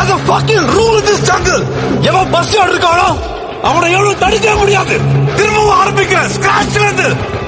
There's a fucking rule in this jungle. எவன் boss இருக்கானோ அவனை எவ்வளவு தடுக்க முடியாது திரும்பவும் ஆரம்பிக்கிறேன் ஸ்கிராச்ல இருந்து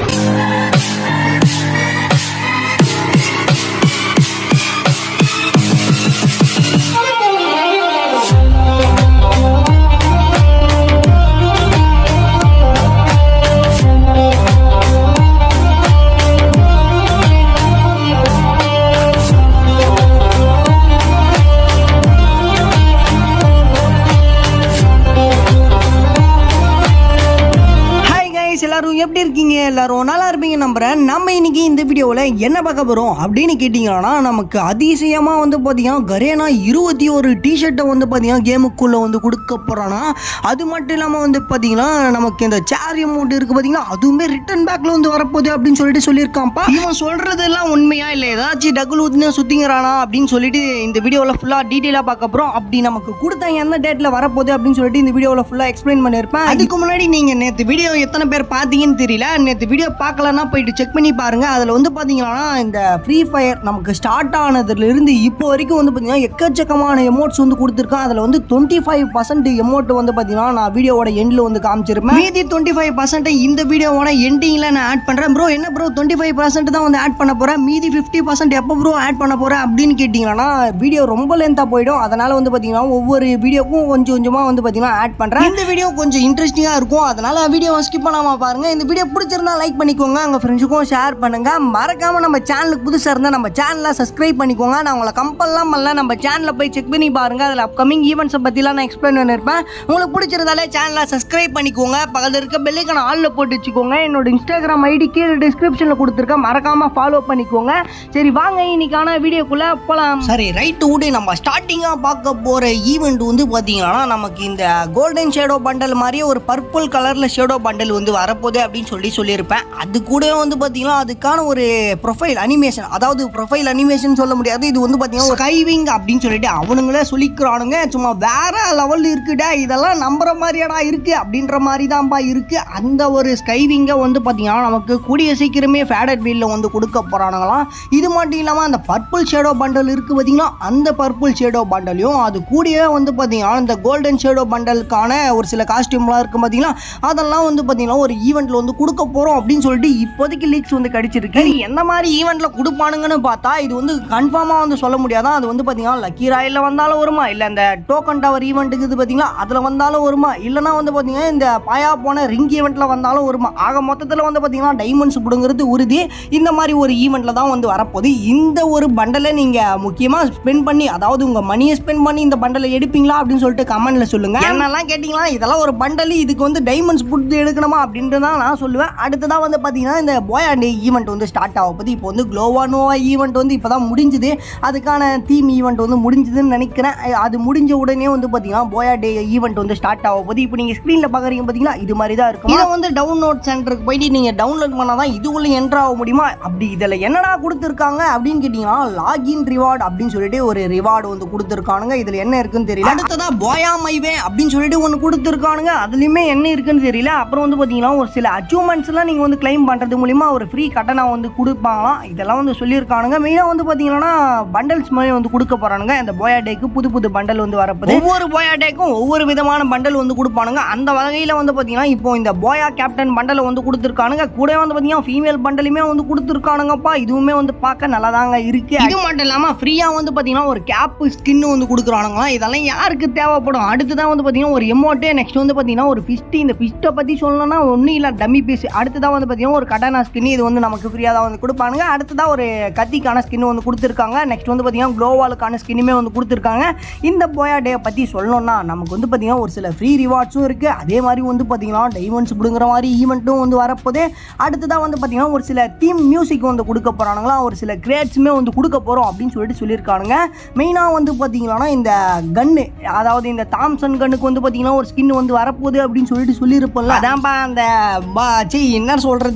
ஹாய் கைஸ் எல்லாரும் எப்படி இருக்கீங்க எல்லாரும் நல்லா இருப்பீங்க நம்புறேன் நம்ம இன்னைக்கு இந்த வீடியோவில் என்ன பார்க்க போகிறோம் அப்படின்னு கேட்டிங்கன்னா நமக்கு அதிசயமாக வந்து பார்த்தீங்கன்னா கரேனா இருபத்தி ஒரு டிஷர்ட்டை வந்து பார்த்தீங்கன்னா கேமுக்குள்ளே வந்து கொடுக்க போகிறானா அது மட்டும் இல்லாமல் வந்து பார்த்தீங்கன்னா நமக்கு இந்த சேர் அமௌண்ட் இருக்குது பார்த்தீங்கன்னா அதுவுமே ரிட்டர்ன் பேக்கில் வந்து வரப்போகுது அப்படின்னு சொல்லிட்டு சொல்லியிருக்கான்ப்பா இவன் சொல்கிறதெல்லாம் உண்மையா இல்லை ஏதாச்சும் டகுல் ஊத்துனே சுற்றிங்கிறானா அப்படின்னு சொல்லிட்டு இந்த வீடியோவில் ஃபுல்லாக டீட்டெயிலாக பார்க்க போகிறோம் அப்படி நமக்கு கொடுத்த எந்த டேட்டில் வரப்போகுது அப்படின்னு சொல்லிட்டு இந்த வீடியோவில் ஃபுல்லாக எக்ஸ்பிளைன் பண்ணியிருப்பேன் அதுக்கு முன்னாடி நீங்கள் நேற்று வீடியோ எத்தனை பேர் பார்த்தீங்கன்னு தெரியல நேற்று வீடியோ பார்க்கலன்னா போயிட்டு செக் பண்ணி பாருங்க அதில் வந்து பார்த்தீங்கன்னா இந்த ஃப்ரீ ஃபயர் நமக்கு ஸ்டார்ட் ஆனதுலேருந்து இப்போ வரைக்கும் வந்து பார்த்தீங்கன்னா எக்கச்சக்கமான எமோட்ஸ் வந்து கொடுத்துருக்கான் அதில் வந்து டுவெண்ட்டி ஃபைவ் பர்சன்ட் எமௌண்ட் வந்து பார்த்தீங்கன்னா நான் வீடியோவோட எண்டில் வந்து காமிச்சிருப்பேன் மீதி டுவெண்ட்டி ஃபைவ் பர்சன்ட் இந்த வீடியோவோட எண்டிங்கில் நான் ஆட் பண்ணுறேன் ப்ரோ என்ன ப்ரோ டுவெண்ட்டி ஃபைவ் பர்சன்ட் தான் வந்து ஆட் பண்ண போகிறேன் மீதி ஃபிஃப்டி பர்சன்ட் எப்போ ப்ரோ ஆட் பண்ண போகிறேன் அப்படின்னு கேட்டிங்கன்னா வீடியோ ரொம்ப லென்த்தாக போயிடும் அதனால் வந்து பார்த்தீங்கன்னா ஒவ்வொரு வீடியோக்கும் கொஞ்சம் கொஞ்சமாக வந்து பார்த்தீங்கன்னா ஆட் பண்ணுறேன் இந்த வீடியோ கொஞ்சம் இன்ட்ரெஸ்டிங்காக இருக்கும் அதனால் வீடியோவை ஸ்கிப் பண்ணாமல் பாருங்கள் இந்த வீடியோ பிடிச்சிருந்தா லைக் பண்ணிக்கோங்க உங்கள் ஃப்ரெண்ட்ஸுக்கும் ஷேர் பண்ணுங்கள் மறக்காமல் நம்ம சேனலுக்கு புதுசாக இருந்தால் நம்ம சேனலை சப்ஸ்கிரைப் பண்ணிக்கோங்க நான் உங்களை கம்பல்லாம் பண்ணல நம்ம சேனலில் போய் செக் பண்ணி பாருங்கள் அதில் அப்கமிங் ஈவெண்ட்ஸை பற்றிலாம் நான் எக்ஸ்பிளைன் பண்ணியிருப்பேன் உங்களுக்கு பிடிச்சிருந்தாலே சேனலை சப்ஸ்கிரைப் பண்ணிக்கோங்க பக்கத்தில் இருக்க பெல்லைக்கான ஆளில் போட்டு வச்சுக்கோங்க என்னோட இன்ஸ்டாகிராம் ஐடி கீழே டிஸ்கிரிப்ஷனில் கொடுத்துருக்கேன் மறக்காமல் ஃபாலோ பண்ணிக்கோங்க சரி வாங்க இன்னைக்கான வீடியோக்குள்ளே போகலாம் சரி ரைட்டு விடு நம்ம ஸ்டார்டிங்காக பார்க்க போகிற ஈவெண்ட் வந்து பார்த்தீங்கன்னா நமக்கு இந்த கோல்டன் ஷேடோ பண்டல் மாதிரியே ஒரு பர்பிள் கலரில் ஷேடோ பண்டல் வந்து வரப்போகுது அப்படின்னு சொல்லி சொல்லியிருப்பேன் அது கூட வந்து பார்த்தீங்கன்னா அதுக்கான ஒரு ப்ரொஃபைல் அனிமேஷன் அதாவது ப்ரொஃபைல் அனிமேஷன் சொல்ல முடியாது இது வந்து பார்த்தீங்கன்னா ஸ்கைவிங் அப்படின்னு சொல்லிட்டு அவனுங்களே சொல்லிக்கிறானுங்க சும்மா வேற லெவல் இருக்குடா இதெல்லாம் நம்புற மாதிரியாடா இருக்கு அப்படின்ற மாதிரி தான்ப்பா இருக்கு அந்த ஒரு ஸ்கைவிங்கை வந்து பார்த்தீங்கன்னா நமக்கு கூடிய சீக்கிரமே ஃபேடட் வீலில் வந்து கொடுக்க போறானுங்களாம் இது மட்டும் இல்லாமல் அந்த பர்பிள் ஷேடோ பண்டல் இருக்கு பார்த்தீங்கன்னா அந்த பர்பிள் ஷேடோ பண்டலையும் அது கூடயே வந்து பார்த்தீங்கன்னா இந்த கோல்டன் ஷேடோ பண்டலுக்கான ஒரு சில காஸ்டியூம்லாம் இருக்கு பார்த்தீங்கன்னா அதெல்லாம் வந்து பார்த்தீங்கன்னா ஒரு ஈவெண்ட்ல வந்து கொடுக்க போறோம் அப்படின்னு சொல்லிட்டு இப்போதைக்கு லீக்ஸ் வந்து கிடைச்சிருக்கு இது எந்த மாதிரி ஈவெண்ட்ல கொடுப்பானுங்கன்னு பார்த்தா இது வந்து கன்ஃபார்மாக வந்து சொல்ல முடியாதான் அது வந்து பார்த்தீங்கன்னா லக்கி ராயில் வந்தாலும் வருமா இல்லை இந்த டோக்கன் டவர் ஈவெண்ட்டுக்கு இது பார்த்தீங்களா அதில் வந்தாலும் வருமா இல்லைனா வந்து பார்த்தீங்கன்னா இந்த பாயா போன ரிங் ஈவெண்ட்டில் வந்தாலும் வருமா ஆக மொத்தத்தில் வந்து பார்த்தீங்கன்னா டைமண்ட்ஸ் பிடுங்கிறது உறுதி இந்த மாதிரி ஒரு ஈவெண்ட்டில் தான் வந்து வரப்போகுது இந்த ஒரு பண்டலை நீங்கள் முக்கியமாக ஸ்பெண்ட் பண்ணி அதாவது உங்கள் மணியை ஸ்பெண்ட் பண்ணி இந்த பண்டலை எடுப்பீங்களா அப்படின்னு சொல்லிட்டு கமெண்ட்ல சொல்லுங்க என்னெல்லாம் கேட்டிங்களா இதெல்லாம் ஒரு பண்டல் இதுக்கு வந்து டைமண்ட்ஸ் கொடுத்து எடுக்கணுமா அப்படின்ட்டு தான் நான் சொல்லுவேன் அடுத்ததாக வந்து பார்த்தீங்கன்னா இந்த போயா டே ஈவெண்ட் வந்து ஸ்டார்ட் ஆக போகுது இப்போ வந்து க்ளோவானோவா ஈவெண்ட் வந்து இப்போ தான் முடிஞ்சுது அதுக்கான தீம் ஈவெண்ட் வந்து முடிஞ்சுதுன்னு நினைக்கிறேன் அஹ் அது முடிஞ்ச உடனே வந்து பார்த்தீங்கன்னா போயா டே ஈவெண்ட் வந்து ஸ்டார்ட் ஆக போகுது இப்போ நீங்கள் ஸ்க்ரீனில் பார்க்குறீங்க பார்த்தீங்களா இது மாதிரி தான் இருக்கும் இதை வந்து டவுன்லோட் சென்டருக்கு போயிட்டு நீங்கள் டவுன்லோட் பண்ணால் தான் இதுக்குள்ளே என்ட்ரு ஆக முடியுமா அப்படி இதில் என்னடா கொடுத்துருக்காங்க அப்படின்னு கேட்டிங்கன்னா லாகின் ரிவார்டு அப்படின்னு சொல்லிட்டு ஒரு ரிவார்டு வந்து கொடுத்துருக்கானுங்க இதில் என்ன இருக்குன்னு தெரியல அடுத்ததா போயா மைவே அப்படின்னு சொல்லிட்டு ஒன்று கொடுத்துருக்கானுங்க அதுலேயுமே என்ன இருக்குன்னு தெரியல அப்புறம் வந்து பார்த்தீங்கன்னா ஒரு சில அச்சீவ்மெண்ட்ஸ்லாம் நீங்கள் வந்து கிளைம் பண்ணுறது மூலிமா ஒரு ஃப்ரீ கட்டணம் வந்து கொடுப்பாங்களாம் இதெல்லாம் வந்து சொல்லியிருக்கானுங்க மெயினாக வந்து பார்த்தீங்கன்னா பண்டல்ஸ் மாதிரி வந்து கொடுக்க போகிறானுங்க இந்த போயா டேக்கு புது புது பண்டல் வந்து வரப்போகுது ஒவ்வொரு போயா டேக்கும் ஒவ்வொரு விதமான பண்டல் வந்து கொடுப்பானுங்க அந்த வகையில் வந்து பார்த்தீங்கன்னா இப்போ இந்த போயா கேப்டன் பண்டலை வந்து கொடுத்துருக்கானுங்க கூட வந்து பார்த்தீங்கன்னா ஃபீமேல் பண்டலுமே வந்து கொடுத்துருக்கானுங்கப்பா இதுவுமே வந்து பார்க்க நல்லா தாங்க இருக்கு இது மட்டும் இல்லாமல் ஃப்ரீயாக வந்து பார்த்தீங்கன்னா ஒரு கேப் ஸ்கின்னு வந்து கொடுக்குறானுங்களாம் இதெல்லாம் யாருக்கு தேவைப்படும் அடுத்ததான் வந்து பார்த்தீங்கன்னா ஒரு எமௌண்ட்டு நெக்ஸ்ட் வந்து பார்த்தீங்கன்னா ஒரு ஃபிஸ்ட்டு இந்த ஃபிஸ்ட்டை பற்றி சொல்லணும்னா ஒன்றும் இல்லை டம்மி பீஸ் அடுத்ததாக வந்து பார்த்தீங்கன்னா ஒரு கட்டானா ஸ்கின் இது வந்து நமக்கு ஃப்ரீயாக தான் வந்து கொடுப்பானுங்க அடுத்ததாக ஒரு கத்திக்கான ஸ்கின் வந்து கொடுத்துருக்காங்க நெக்ஸ்ட் வந்து பார்த்தீங்கன்னா க்ளோவாலுக்கான ஸ்கின்னுமே வந்து கொடுத்துருக்காங்க இந்த போயா டே பற்றி சொல்லணும்னா நமக்கு வந்து பார்த்தீங்கன்னா ஒரு சில ஃப்ரீ ரிவார்ட்ஸும் இருக்குது அதே மாதிரி வந்து பார்த்தீங்கன்னா டைமண்ட்ஸ் பிடுங்குற மாதிரி ஈவெண்ட்டும் வந்து வரப்போது அடுத்ததாக வந்து பார்த்தீங்கன்னா ஒரு சில தீம் மியூசிக் வந்து கொடுக்க போகிறானுங்களா ஒரு சில கிரேட்ஸுமே வந்து கொடுக்க போகிறோம் அப்படின்னு சொல்லிட்டு சொல்லியிருக்கானுங்க மெயினாக வந்து பார்த்தீங்கன்னா இந்த கன்னு அதாவது இந்த தாம்சன் கன்னுக்கு வந்து பார்த்தீங்கன்னா ஒரு ஸ்கின் வந்து வரப்போகுது அப்படின்னு சொல்லிட்டு சொல்லியிருப்போம்ல அதான்ப்பா அந்த பா சி என்ன சொல்கிறது அந்த டை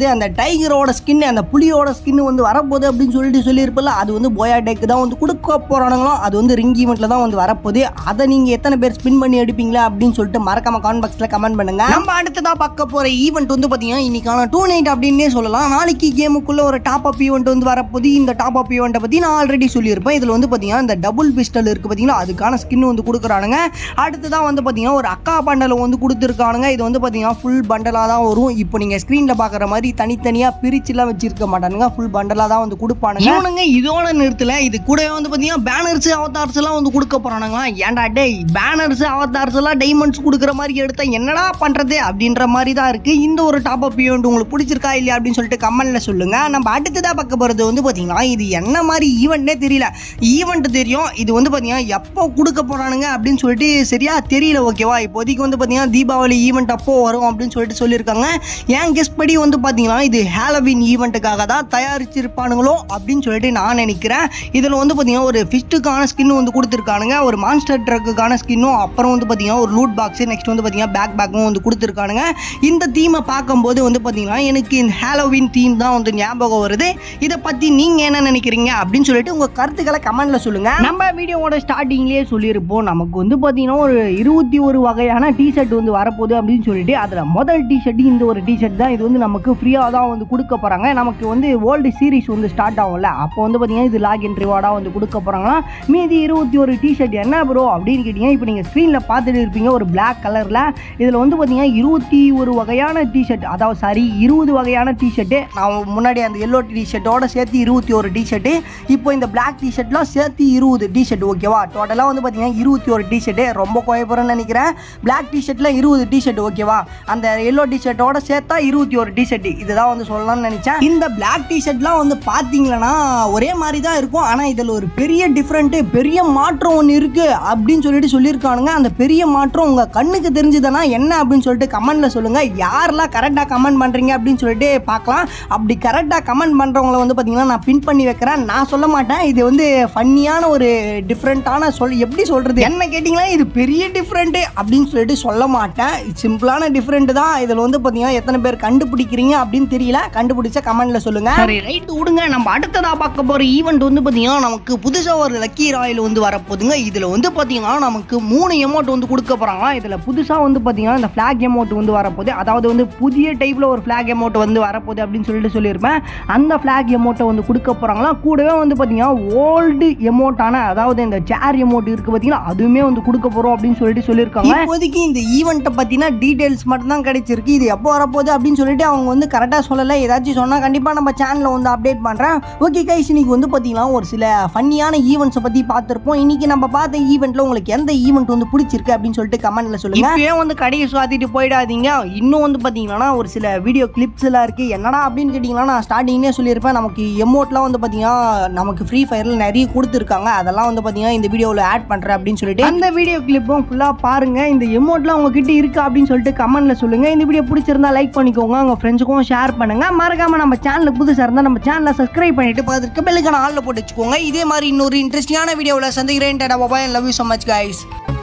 டைகரோட ஸ்கின் அந்த புலியோட ஸ்கின் வந்து வரப்போகுது அப்படின்னு சொல்லிட்டு சொல்லியிருப்பல அது வந்து போயா டேக்கு தான் வந்து கொடுக்க போகிறானுங்களாம் அது வந்து ரிங் ஈவெண்ட்டில் தான் வந்து வரப்போகுது அதை நீங்கள் எத்தனை பேர் ஸ்பின் பண்ணி எடுப்பீங்களா அப்படின்னு சொல்லிட்டு மறக்காம காமெண்ட் பாக்ஸில் கமெண்ட் பண்ணுங்க நம்ம அடுத்ததாக பார்க்க போகிற ஈவெண்ட் வந்து பார்த்தீங்கன்னா இன்னைக்கான டூ நைட் அப்படின்னே சொல்லலாம் நாளைக்கு கேமுக்குள்ள ஒரு டாப் அப் ஈவெண்ட் வந்து வரப்போகுது இந்த டாப் அப் ஈவெண்ட்டை பற்றி நான் ஆல்ரெடி சொல்லியிருப்பேன் இதில் வந்து பார்த்தீங்கன்னா இந்த டபுள் பிஸ்டல் இருக்குது பார்த்தீங்களா அதுக்கான ஸ்கின் வந்து கொடுக்குறானுங்க அடுத்ததான் வந்து பார்த்தீங்கன்னா ஒரு அக்கா பண்டலை வந்து கொடுத்துருக்கானுங்க இது வந்து பார்த்தீங்கன்னா ஃபுல் பண்டலாக தான் வரும் இப்போ நீங்கள் ஸ்க்ரீனில் பார்க்குற மாதிரி தனித்தனியாக பிரிச்சுலாம் வச்சிருக்க மாட்டானுங்க ஃபுல் பண்டலாக தான் வந்து கொடுப்பானுங்க இவனுங்க இதோட நிறுத்தல இது கூடவே வந்து பார்த்தீங்கன்னா பேனர்ஸ் அவதார்ஸ் எல்லாம் வந்து கொடுக்க போறானுங்களா ஏன்டா டேய் பேனர்ஸ் அவதார்ஸ் எல்லாம் டைமண்ட்ஸ் கொடுக்குற மாதிரி எடுத்தா என்னடா பண்றது அப்படின்ற மாதிரி தான் இருக்கு இந்த ஒரு டாப் அப் ஈவெண்ட் உங்களுக்கு பிடிச்சிருக்கா இல்லையா அப்படின்னு சொல்லிட்டு கமெண்ட்ல சொல்லுங்க நம்ம அடுத்ததா பார்க்க போறது வந்து பார்த்தீங்கன்னா இது என்ன மாதிரி ஈவெண்ட்னே தெரியல ஈவெண்ட் தெரியும் இது வந்து பார்த்தீங்கன்னா எப்போ கொடுக்க போறானுங்க அப்படின்னு சொல்லிட்டு சரியா தெரியல ஓகேவா இப்போதைக்கு வந்து பார்த்தீங்கன்னா தீபாவளி ஈவெண்ட் அப்போ வரும் அப்படின்னு சொல்லிட்டு சொல்லியிருக்காங்க என் கெஸ் படி வந்து பார்த்தீங்கன்னா இது ஹாலோவின் ஈவெண்ட்டுக்காக தான் தயாரிச்சிருப்பானுங்களோ அப்படின்னு சொல்லிட்டு நான் நினைக்கிறேன் இதில் வந்து பார்த்தீங்கன்னா ஒரு ஃபிஸ்ட்டுக்கான ஸ்கின் வந்து கொடுத்துருக்கானுங்க ஒரு மான்ஸ்டர் ட்ரக்குக்கான ஸ்கின்னும் அப்புறம் வந்து பார்த்தீங்கன்னா ஒரு லூட் பாக்ஸு நெக்ஸ்ட் வந்து பார்த்தீங்கன்னா பேக் பேக்கும் வந்து கொடுத்துருக்கானுங்க இந்த தீமை பார்க்கும்போது வந்து பார்த்தீங்கன்னா எனக்கு இந்த ஹாலோவின் தீம் தான் வந்து ஞாபகம் வருது இதை பற்றி நீங்கள் என்ன நினைக்கிறீங்க அப்படின்னு சொல்லிட்டு உங்கள் கருத்துக்களை கமெண்ட்டில் சொல்லுங்கள் நம்ம வீடியோவோட ஸ்டார்டிங்லேயே சொல்லியிருப்போம் நமக்கு வந்து பார்த்தீங்கன்னா ஒரு இருபத்தி ஒரு வகையான டிஷர்ட் வந்து வரப்போகுது அப்படின்னு சொல்லிட்டு அதில் முதல் டிஷர்ட் இந்த ஒரு டிஷர்ட் தான் இது வந்து நமக்கு ஃப்ரீயாக தான் வந்து கொடுக்க போகிறாங்க நமக்கு வந்து வேர்ல்டு சீரிஸ் வந்து ஸ்டார்ட் ஆகும்ல அப்போ வந்து பார்த்தீங்கன்னா இது லாகின் ரிவார்டாக வந்து கொடுக்க போகிறாங்களா மீதி இருபத்தி ஒரு டிஷர்ட் என்ன ப்ரோ அப்படின்னு கேட்டிங்கன்னா இப்போ நீங்கள் ஸ்க்ரீனில் பார்த்துட்டு இருப்பீங்க ஒரு பிளாக் கலரில் இதில் வந்து பார்த்தீங்கன்னா இருபத்தி ஒரு வகையான டிஷர்ட் அதாவது சாரி இருபது வகையான டிஷர்ட்டு நான் முன்னாடி அந்த எல்லோ டிஷர்ட்டோட சேர்த்து இருபத்தி ஒரு டிஷர்ட்டு இப்போ இந்த பிளாக் டிஷர்ட்லாம் சேர்த்து இருபது டிஷர்ட் ஓகேவா டோட்டலாக வந்து பார்த்தீங்கன்னா இருபத்தி ஒரு டிஷர்ட்டு ரொம்ப குழப்பறேன்னு நினைக்கிறேன் பிளாக் டிஷர்ட்டில் இருபது டிஷர்ட் ஓகேவா அந்த எல்லோ டிஷர்ட்டோட சேர்த்தா இருபத்தி ஒரு டிஷர்ட் இதுதான் வந்து சொல்லலாம்னு நினச்சேன் இந்த பிளாக் டிஷர்ட்லாம் வந்து பார்த்தீங்கன்னா ஒரே மாதிரி தான் இருக்கும் ஆனால் இதில் ஒரு பெரிய டிஃப்ரெண்ட்டு பெரிய மாற்றம் ஒன்று இருக்குது அப்படின்னு சொல்லிட்டு சொல்லியிருக்கானுங்க அந்த பெரிய மாற்றம் உங்கள் கண்ணுக்கு தெரிஞ்சுதுன்னா என்ன அப்படின்னு சொல்லிட்டு கமெண்ட்டில் சொல்லுங்கள் யாரெல்லாம் கரெக்டாக கமெண்ட் பண்ணுறீங்க அப்படின்னு சொல்லிட்டு பார்க்கலாம் அப்படி கரெக்டாக கமெண்ட் பண்ணுறவங்கள வந்து பார்த்தீங்கன்னா நான் பின் பண்ணி வைக்கிறேன் நான் சொல்ல மாட்டேன் இது வந்து ஃபன்னியான ஒரு டிஃப்ரெண்ட்டான சொல் எப்படி சொல்கிறது என்ன கேட்டிங்களா இது பெரிய டிஃப்ரெண்ட்டு அப்படின்னு சொல்லிட்டு சொல்ல மாட்டேன் சிம்பிளான டிஃப்ரெண்ட் தான் இதில் வந்து பார்த்தீங்கன்னா எத்தனை பேர் கண்டுபிடிக்கிறீங்க அப்படின்னு தெரியல கண்டுபிடிச்ச கமெண்ட்ல சொல்லுங்க சரி ரைட் விடுங்க நம்ம அடுத்ததா பார்க்க போற ஈவெண்ட் வந்து பார்த்தீங்கன்னா நமக்கு புதுசாக ஒரு லக்கி ராயல் வந்து வரப்போகுதுங்க இதில் வந்து பார்த்தீங்கன்னா நமக்கு மூணு எமௌண்ட் வந்து கொடுக்க போகிறாங்க இதில் புதுசாக வந்து பார்த்தீங்கன்னா இந்த ஃப்ளாக் எமௌண்ட் வந்து வரப்போகுது அதாவது வந்து புதிய டைப்பில் ஒரு ஃப்ளாக் எமௌண்ட் வந்து வரப்போகுது அப்படின்னு சொல்லிட்டு சொல்லியிருப்பேன் அந்த ஃப்ளாக் எமௌண்ட்டை வந்து கொடுக்க போகிறாங்களா கூடவே வந்து பார்த்தீங்கன்னா ஓல்டு எமௌண்ட்டான அதாவது இந்த சேர் எமௌண்ட் இருக்குது பார்த்தீங்கன்னா அதுவுமே வந்து கொடுக்க போகிறோம் அப்படின்னு சொல்லிட்டு சொல்லியிருக்காங்க இப்போதைக்கு இந்த ஈவெண்ட்டை பற்றின டீட்டெயில்ஸ் மட்டும் தான் கிடைச்சிருக்கு இது எப்போ வரப்போகுது அப்படின்னு சொல்லிட்டு அவங்க வந்து கரெக்டாக சொல்லலை ஏதாச்சும் சொன்னால் கண்டிப்பாக நம்ம சேனலில் வந்து அப்டேட் பண்ணுறேன் ஓகே கைஸ் இன்னைக்கு வந்து பார்த்தீங்கன்னா ஒரு சில ஃபன்னியான ஈவெண்ட்ஸை பற்றி பார்த்துருப்போம் இன்னைக்கு நம்ம பார்த்த ஈவெண்ட்டில் உங்களுக்கு எந்த ஈவெண்ட் வந்து பிடிச்சிருக்கு அப்படின்னு சொல்லிட்டு கமெண்ட்ல சொல்லுங்க இப்பயே வந்து கடையை சுவாத்திட்டு போயிடாதீங்க இன்னும் வந்து பார்த்தீங்கன்னா ஒரு சில வீடியோ கிளிப்ஸ் எல்லாம் இருக்கு என்னடா அப்படின்னு கேட்டிங்கன்னா நான் ஸ்டார்டிங்லேயே சொல்லியிருப்பேன் நமக்கு எமௌண்ட்லாம் வந்து பார்த்தீங்கன்னா நமக்கு ஃப்ரீ ஃபயரில் நிறைய கொடுத்துருக்காங்க அதெல்லாம் வந்து பார்த்தீங்கன்னா இந்த வீடியோவில் ஆட் பண்ணுறேன் அப்படின்னு சொல்லிட்டு அந்த வீடியோ கிளிப்பும் ஃபுல்லாக பாருங்க இந்த எமௌண்ட்லாம் உங்ககிட்ட இருக்கா அப்படின்னு சொல்லிட்டு கமெண்ட்ல சொல்லுங்க இந்த வீடியோ பிடிச்சிருந்தா லைக் பண்ணிக்கோங்க உங்க ஃப்ரெண்ட்ஸுக்கும் ஷேர் பண்ணுங்க மறக்காம நம்ம சேனலுக்கு புதுசாக இருந்தால் நம்ம சேனலை சப்ஸ்கிரைப் பண்ணிட்டு பார்த்துட்டு பெல்லுக்கான ஆளில் போட்டு வச்சுக்கோங்க இதே மாதிரி இன்னொரு இன்ட்ரெஸ்டிங்கான வீடியோவில் சந்திக்கிறேன் டாடா bye bye love you so much guys